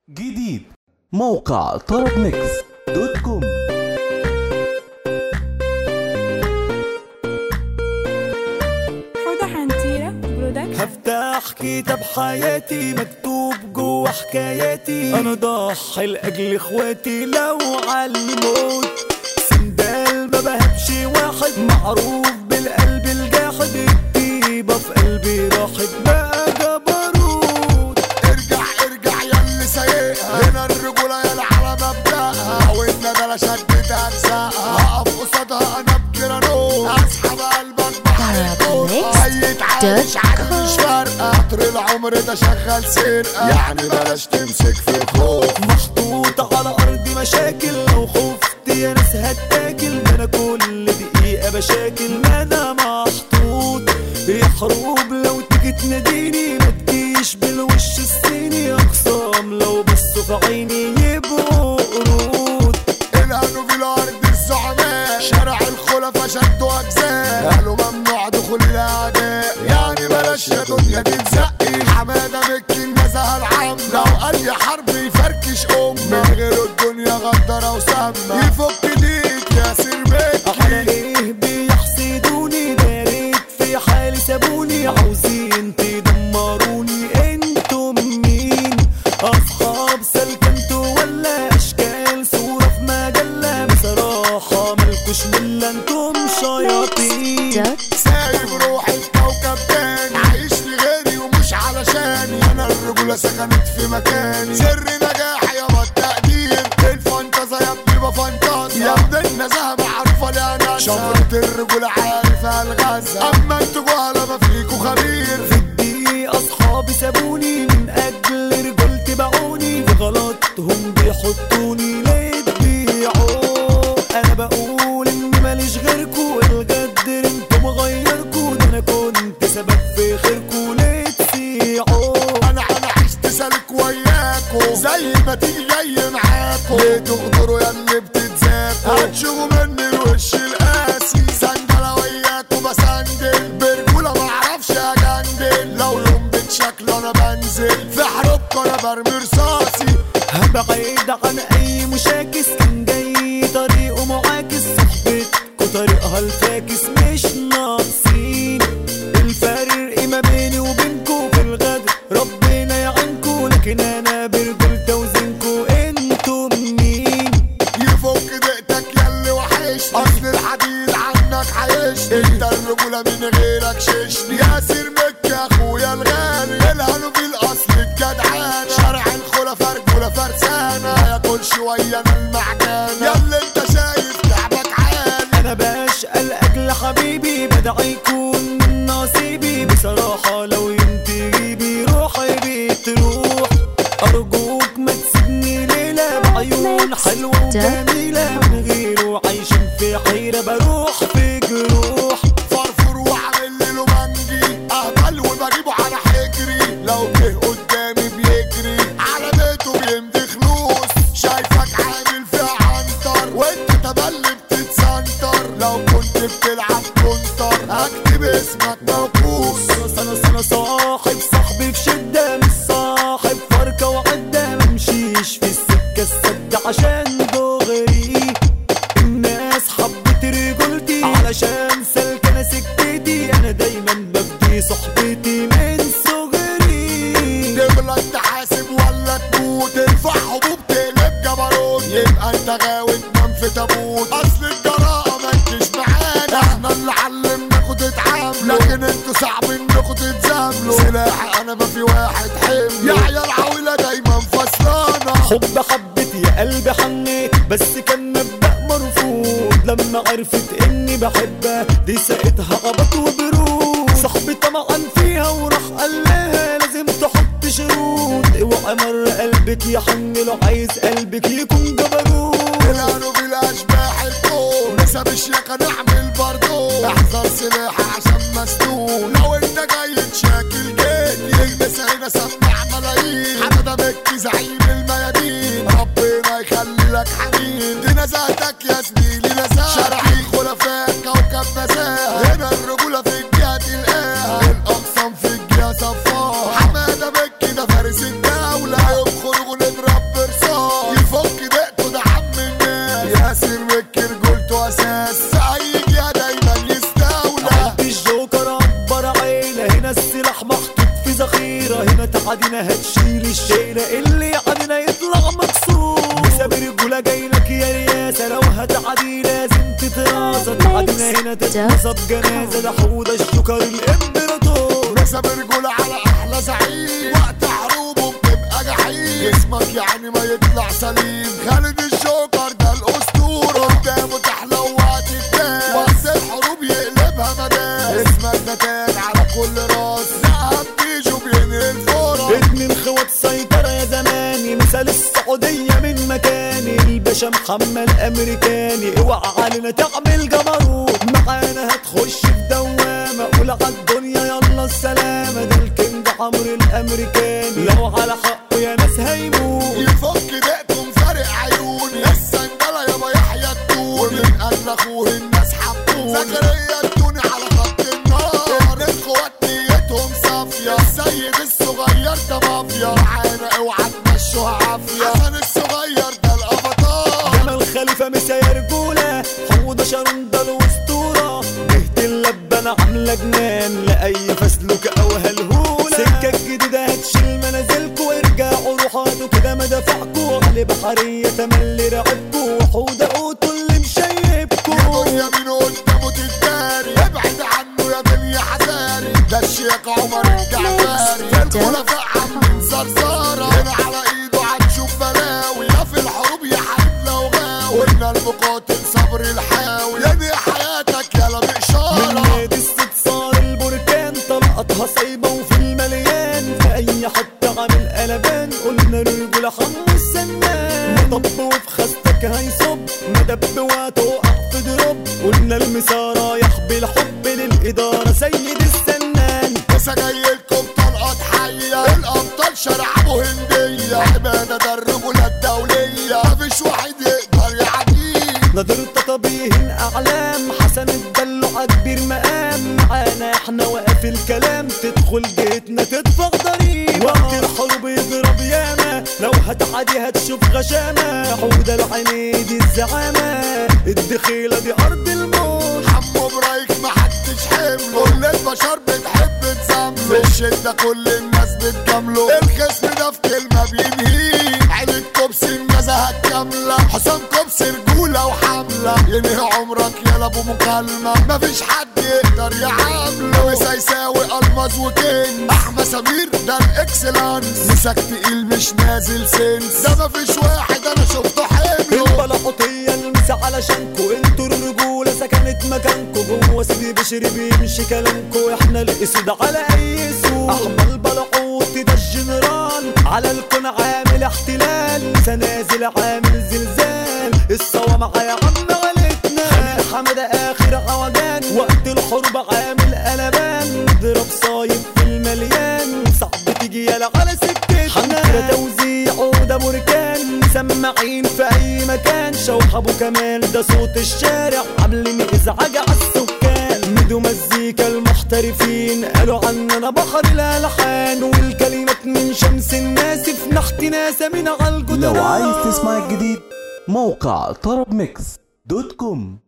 جديد موقع طرب ميكس دوت كوم حوضة حنتيرة برودكشن هفتح كتاب حياتي مكتوب جوه حكاياتي انا ضحي لاجل اخواتي لو علموت سندال ما بهبش واحد معروف بالقلب الجاحد الطيبة في قلبي راحت بقى جبروت ارجع ارجع يا اللي سايقها هنا الرجولة يا على مبدأها وإن بلا شدت أجزائها هقف قصادها أنا بجرانوت أسحب قلبك بحر الدور أي تعايش عادي مش فارقة قطر العمر ده شغال سرقة يعني بلاش تمسك في الخوف محطوط على ارض مشاكل لو خفت يا ناس هتاكل ده انا كل دقيقه بشاكل ما انا محطوط يا حروب لو تيجي تناديني ما تجيش بالوش الصيني اقسام لو بصوا في عيني يبقوا قرود الهانوا في الأرض الزعماء شارع الخلفاء شدوا أجزاء قالوا ممنوع دخول الأعداء يعني بلاش يا دنيا تتزقي حمادة مكي النزهة العام لو أي حرب يفركش أم من غير الدنيا غدارة وسامة يفك ديك يا سير على مكي ايه بيحسدوني ده ريت في حالي سابوني عاوزين تدمروني انتم مين اصحاب سلك انتوا ولا اشكال صورة في مجلة بصراحة ملكوش ملة انتم شياطين سايب روحي في كوكب تاني عايش لغيري ومش علشاني انا الرجولة سكنت في مكاني سر نجاحي يابا التقدير الفانتازا يا ابني بفانتازا يا ابني النزاهة معروفة ليها ناس شفرة الرجولة عارفة الغزة اما انتوا جهلة ما فيكوا خبير في الدقيق اصحابي سابوني من اجل رجولتي باعوني في غلطهم بيحطوني ليه تبيعوا انا بقول اني ماليش غيركوا الغدر انتم غيركوا ده انا كنت سبب في خيركوا ليه تسيعوا انا انا عشت سالك وياكو زي ما تيجي جاي معاكو ليه تغدروا يا اللي بتتزاكوا هتشوفوا مني الوش القاسي سندلة وياكو بسندل برجولة معرفش اجندل لو يوم بتشكل انا بنزل في حروبكو انا برمي رصاصي هبعد عن اي مشاكس كان جاي طريقه معاكس صحبتكوا طريقها الفاكس مش ناقصين الفرق ما بيني وبينكوا في الغدر ربنا يعينكوا لكن انا برجول توزنكوا انتم مين يفك دقتك ياللي وحشني اصل الحديد عنك حيشني انت الرجولة من غيرك ششني ياسر مكي يا اخويا الغالي الهانوا في الاصل الجدعان شارع الخلفاء رجولة فرسانة ياكل شوية من المعجان ياللي انت شايف لعبك عالي انا بشقى لاجل حبيبي بدعي يكون من نصيبي بصراحة لو ينتهي جيبي روحي بتروح ارجوك ما تسيبني ليلة بعيون حلوة وجميلة من غيره عايشين في حيرة بروح في جروح فرفور واعمل له منجي اهبل وبجيبه على حجري لو جه قدامي بيجري على بيته بيمضي فلوس شايفك عامل فيها عنتر وانت تبلي بتتسنتر لو كنت بتلعب كونتر اكتب اسمك موكوس انا انا صاحب صاحبي في شدة مش صاحب فركة وعدة ممشيش في السكة السد عشان دغري الناس حبت رجولتي علشان سلك انا سكتي انا دايما ببدي صحبتي من صغري تغلط تحاسب ولا تموت ترفع حبوب تقلب جبروت يبقى انت غاوي تنام في تابوت اصل الجراءة ما تجيش معانا احنا اللي علمناكوا تتعاملوا لكن انتوا صعب انكوا تتزاملوا سلاح انا ما في واحد حمل يا عيال عويلة دايما فصلانة حب حبت يا قلبي حنيت بس كان مبدأ مرفوض لما عرفت اني بحبها دي ساعتها قبط وبرود صاحبي طمعا فيها وراح قال لها لازم تحط شروط اوعى مر قلبك يا حن لو عايز قلبك يكون جبروت الهانوا بالاشباح الكون نسب الشيخة نعمل برضو احذر سلاحي عشان مسنون لو انت جاي تشاكل جيت يلمس هنا سمع ملايين حمادة مكي زعيم الميادين ربنا يخلي لك حنين دي نزاهتك يا زميلي نزاهة شارع الخلفاء كوكب نزاهة هنا الرجولة في الجهة تلقاها الاقسام في الجهة صفاها حمادة مكي ده فارس الدولة يوم خروج ونضرب عدنا هتشيل الشيلة اللي عدنا يطلع مكسور بسبب رجولة جايلك يا رياسة لو هتعدي لازم تتراسى عدنا هنا تتنصب جنازة ده حوضة الشكر الامبراطور نسب رجولة على احلى زعيم وقت حروبه بتبقى جحيم اسمك يعني ما يطلع سليم خالد الجوكر ده الاسطورة قدامه تحلى وقت التاني وقت الحروب يقلبها مدام اسمك ده تاج على كل راس ذهب بيجو بينقل فرص اتنين خوات سيطرة يا زماني مثال السعودية من مكاني الباشا محمد امريكاني اوعى علينا تعمل جبروت معانا هتخش في دوامة قول عالدنيا يلا السلامة ده الكينج عمرو الامريكاني لو على حقه يا ناس هيموت يفك دقكم فارق عيوني السنجلة يابا يحيى التوني ومن قال اخوه الناس حبوني زكريا التوني على خط النار الاخوات نيتهم صافية السيد الصغير ده مافيا معانا اوعى تمشوها عافية حسن الصغير ده الافاتار جمال خليفة مسا يا رجولة حوضة شارون ده الاسطورة بهت اللبانة عاملة جنان لأي فسلوك أو هلهولة سكة جديدة هتشيل منازلكوا وارجعوا روحوا هاتوا كده مدافعكوا علي بحرية تملي رعبكوا وحوضة قوتوا اللي مشيبكوا يا مين قدامه تتداري ابعد عنه يا دنيا حذاري ده الشيخ عمر الجعفاري الخلفاء عاملين زرزارة هنا على ايده هتشوف بلاوي يا في الحروب يا حبيب لو غاوي قلنا المقاتل صبر الحاوي يا دي حياتك يا من بإشارة نادي استبصار البركان طلقتها صايبة وفي المليان في أي حتة عامل قلبان قلنا الرجولة حمو السنان مطب وفي خستك هيصب مدب وهتوقع في دروب قلنا المسا رايح بالحب للإدارة سيد السنان بس جاي لكم طلقات حية الأبطال شرعبوا هندية عبادة ده الرجولة الدولية مفيش واحد يقدر يعديه نظرة طبيه أعلام حسن الدلع كبير مقام معانا احنا واقف الكلام تدخل جيتنا تدفع ضريبة وقت الحرب يضرب ياما لو هتعدي هتشوف غشامة حودة العيني دي الزعامة الدخيلة دي أرض الموت حمو برايك محدش حمله كل البشر بتحب تزامله في الشدة كل الناس بتجامله الخصم ده في كلمة بينهيه عيلة كوبس النزهة كاملة حسام كوبس رجولة وحملة ينهي عمرك يا ابو مكالمة مفيش حد يقدر يعامله مش هيساوي الماظ وكنز احمد سمير ده الاكسلانس مسك تقيل مش نازل سنس ده مفيش واحد انا شفته حمله البلاحوطية المسا علشانكو انتوا الرجولة سكنت مكانكو جوه سيدي بشري بيمشي كلامكو احنا الاسود على اي سوق احمد البلاحوطي ده الجنرال على الكون عامل احتلال سنازل عامل زلزال الصوامع يا عم غلتنا خليل حمد اخر عوجان وقت الحرب عامل قلبان نضرب صايب في المليان صعب تيجي يلا على سكتنا حنكرة توزيع وده بركان مسمعين في اي مكان شوح ابو كمال ده صوت الشارع عاملين ازعاج عالسكان ميدو مزيكا المحترفين قالوا عننا بحر الالحان والكلمات من شمس الناس في نحت ناس من عالجدران لو عايز تسمع الجديد موقع طرب ميكس دوت كوم